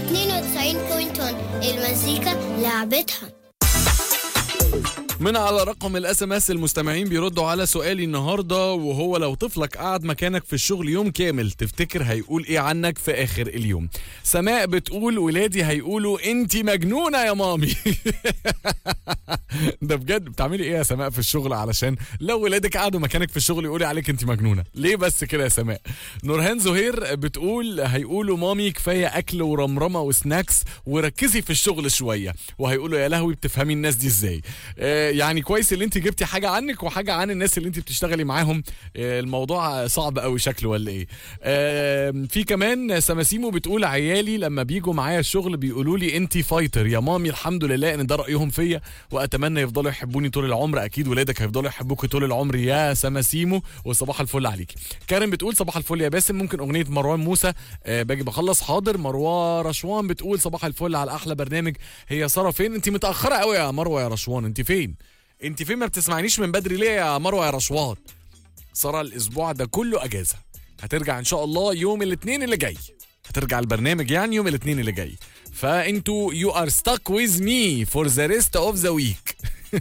92.1 المزيكا لعبتها من على رقم الاس ام اس المستمعين بيردوا على سؤالي النهارده وهو لو طفلك قعد مكانك في الشغل يوم كامل تفتكر هيقول ايه عنك في اخر اليوم سماء بتقول ولادي هيقولوا انت مجنونه يا مامي ده بجد بتعملي ايه يا سماء في الشغل علشان لو ولادك قعدوا مكانك في الشغل يقولي عليك انت مجنونه ليه بس كده يا سماء نورهان زهير بتقول هيقولوا مامي كفايه اكل ورمرمه وسناكس وركزي في الشغل شويه وهيقولوا يا لهوي بتفهمي الناس دي ازاي آه يعني كويس اللي انت جبتي حاجه عنك وحاجه عن الناس اللي انت بتشتغلي معاهم آه الموضوع صعب قوي شكله ولا ايه آه في كمان سماسيمو بتقول عيالي لما بيجوا معايا الشغل بيقولوا لي انت فايتر يا مامي الحمد لله ان ده رايهم فيا واتمنى يفضلوا يحبوني طول العمر اكيد ولادك هيفضلوا يحبوك طول العمر يا سماسيمو وصباح الفل عليك كارم بتقول صباح الفل يا باسم ممكن اغنيه مروان موسى آه باجي بخلص حاضر مروه رشوان بتقول صباح الفل على احلى برنامج هي ساره فين انت متاخره قوي يا مروه يا رشوان انت فين انت فين ما بتسمعنيش من بدري ليه يا مروه يا رشوان ساره الاسبوع ده كله اجازه هترجع ان شاء الله يوم الاثنين اللي جاي هترجع البرنامج يعني يوم الاثنين اللي جاي فانتوا يو ار ستاك ويز مي فور ذا ريست اوف ذا ويك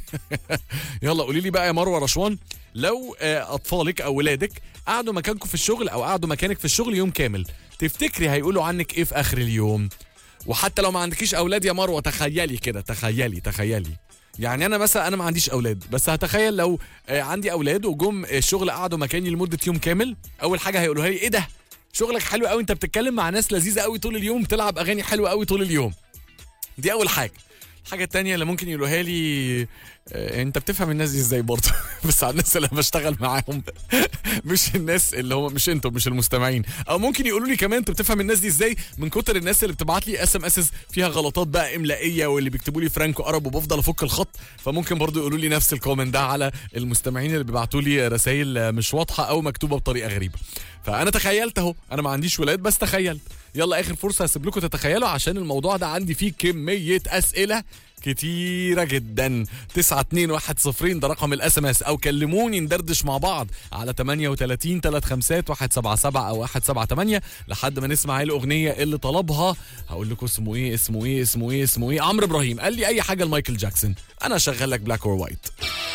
يلا قولي لي بقى يا مروه رشوان لو آه، اطفالك او ولادك قعدوا مكانكم في الشغل او قعدوا مكانك في الشغل يوم كامل تفتكري هيقولوا عنك ايه في اخر اليوم وحتى لو ما عندكيش اولاد يا مروه تخيلي كده تخيلي تخيلي يعني انا مثلا انا ما عنديش اولاد بس هتخيل لو آه، عندي اولاد وجم الشغل قعدوا مكاني لمده يوم كامل اول حاجه هيقولوها لي ايه ده شغلك حلو قوي انت بتتكلم مع ناس لذيذه قوي طول اليوم بتلعب اغاني حلوه قوي طول اليوم دي اول حاجه الحاجة التانية اللي ممكن يقولوها لي آه، انت بتفهم الناس دي ازاي برضه بس على الناس اللي أنا بشتغل معاهم مش الناس اللي هم مش انتوا مش المستمعين او ممكن يقولوا لي كمان انت بتفهم الناس دي ازاي من كتر الناس اللي بتبعت لي اس ام اس فيها غلطات بقى املائيه واللي بيكتبوا لي فرانكو ارب وبفضل افك الخط فممكن برضه يقولوا لي نفس الكومنت ده على المستمعين اللي بيبعتوا لي رسائل مش واضحه او مكتوبه بطريقه غريبه فانا تخيلت اهو انا ما عنديش ولاد بس تخيلت يلا اخر فرصه هسيب لكم تتخيلوا عشان الموضوع ده عندي فيه كميه اسئله كتيرة جدا 9210 ده رقم الاس ام اس او كلموني ندردش مع بعض على 38 357 177 او 178 لحد ما نسمع الاغنية اللي طلبها هقول لكم اسمه ايه اسمه ايه اسمه ايه اسمه ايه عمرو ابراهيم قال لي اي حاجة لمايكل جاكسون انا شغال لك بلاك اور وايت